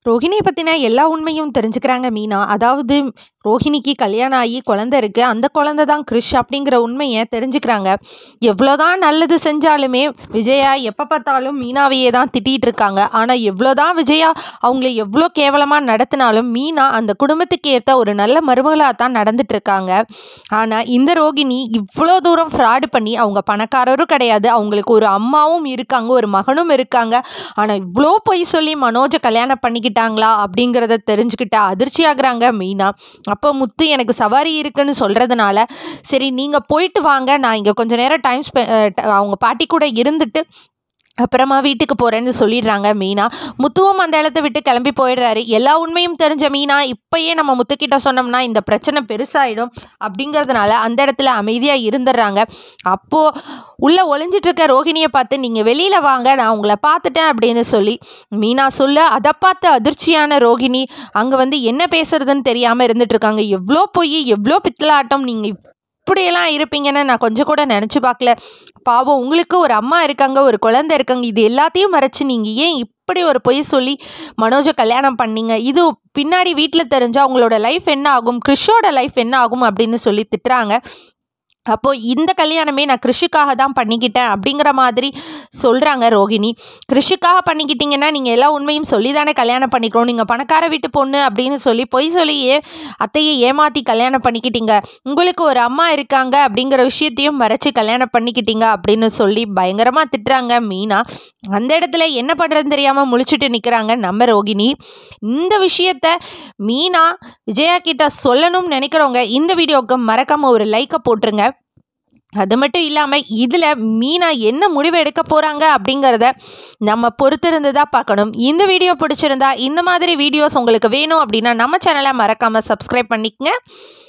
ரோஹிணியை பற்றின எல்லா உண்மையும் தெரிஞ்சுக்கிறாங்க மீனா அதாவது ரோஹிணிக்கு கல்யாணம் ஆகி குழந்த இருக்குது அந்த குழந்த தான் கிறிஷ் அப்படிங்கிற உண்மையை தெரிஞ்சுக்கிறாங்க எவ்வளோதான் நல்லது செஞ்சாலுமே விஜயா எப்போ பார்த்தாலும் மீனாவையே தான் திட்டிகிட்டு இருக்காங்க ஆனால் எவ்வளோதான் விஜயா அவங்கள எவ்வளோ கேவலமாக நடத்தினாலும் மீனா அந்த குடும்பத்துக்கு ஏற்ற ஒரு நல்ல மருமகளாக தான் நடந்துட்டு இருக்காங்க ஆனால் இந்த ரோகிணி இவ்வளோ தூரம் ஃப்ராடு பண்ணி அவங்க பணக்காரரும் கிடையாது அவங்களுக்கு ஒரு அம்மாவும் இருக்காங்க ஒரு மகனும் இருக்காங்க ஆனால் இவ்வளோ பொய் சொல்லி மனோஜை கல்யாணம் பண்ணிக்கிட்டாங்களா அப்படிங்கிறத தெரிஞ்சுக்கிட்ட அதிர்ச்சி ஆகுறாங்க மீனா அப்போ முத்து எனக்கு சவாரி இருக்குன்னு சொல்கிறதுனால சரி நீங்கள் போயிட்டு வாங்க நான் இங்கே கொஞ்ச நேரம் டைம் ஸ்பெ அவங்க பாட்டி கூட இருந்துட்டு அப்புறமா வீட்டுக்கு போகிறேன்னு சொல்லிடுறாங்க மீனா முத்துவும் அந்த இடத்த விட்டு கிளம்பி போயிடுறாரு எல்லா உண்மையும் தெரிஞ்ச மீனா இப்பயே நம்ம முத்துக்கிட்ட சொன்னோம்னா இந்த பிரச்சனை பெருசாயிடும் அப்படிங்கிறதுனால அந்த இடத்துல அமைதியாக இருந்துடுறாங்க அப்போது உள்ளே ஒளிஞ்சிட்டு இருக்க ரோஹிணியை பார்த்து நீங்கள் வெளியில் வாங்க நான் உங்களை பார்த்துட்டேன் அப்படின்னு சொல்லி மீனா சொல்ல அதை பார்த்து அதிர்ச்சியான ரோகிணி அங்கே வந்து என்ன பேசுறதுன்னு தெரியாமல் இருந்துட்டு இருக்காங்க எவ்வளோ பொய் எவ்வளோ பித்தலாட்டம் நீங்கள் இப்படியெல்லாம் இருப்பீங்கன்னு நான் கொஞ்சம் கூட நினச்சி பார்க்கல பாவம் உங்களுக்கு ஒரு அம்மா இருக்காங்க ஒரு குழந்தை இருக்காங்க இது எல்லாத்தையும் மறைச்சு நீங்கள் ஏன் இப்படி ஒரு பொய் சொல்லி மனோஜை கல்யாணம் பண்ணீங்க இது பின்னாடி வீட்டில் தெரிஞ்சால் உங்களோட லைஃப் என்ன ஆகும் கிறிஷோட லைஃப் என்ன ஆகும் அப்படின்னு சொல்லி திட்டுறாங்க அப்போது இந்த கல்யாணமே நான் கிருஷிக்காக தான் பண்ணிக்கிட்டேன் அப்படிங்கிற மாதிரி சொல்கிறாங்க ரோகிணி கிருஷிக்காக பண்ணிக்கிட்டீங்கன்னா நீங்கள் எல்லா உண்மையும் சொல்லி தானே கல்யாணம் பண்ணிக்கிறோம் நீங்கள் பணக்கார வீட்டு பொண்ணு அப்படின்னு சொல்லி பொய் சொல்லி ஏ அத்தையை ஏமாற்றி கல்யாணம் பண்ணிக்கிட்டீங்க உங்களுக்கு ஒரு அம்மா இருக்காங்க அப்படிங்கிற விஷயத்தையும் மறைச்சி கல்யாணம் பண்ணிக்கிட்டீங்க அப்படின்னு சொல்லி பயங்கரமாக திட்டுறாங்க மீனா அந்த இடத்துல என்ன பண்ணுறதுன்னு தெரியாமல் முழிச்சிட்டு நிற்கிறாங்க நம்ம ரோகிணி இந்த விஷயத்த மீனா விஜயா கிட்ட சொல்லணும்னு நினைக்கிறவங்க இந்த வீடியோவுக்கு மறக்காமல் ஒரு லைக்கை போட்டுருங்க அது மட்டும் இல்லாமல் இதில் மீனா என்ன முடிவு எடுக்க போகிறாங்க அப்படிங்கிறத நம்ம பொறுத்திருந்து தான் பார்க்கணும் இந்த வீடியோ பிடிச்சிருந்தா இந்த மாதிரி வீடியோஸ் உங்களுக்கு வேணும் அப்படின்னா நம்ம சேனலை மறக்காமல் சப்ஸ்கிரைப் பண்ணிக்கங்க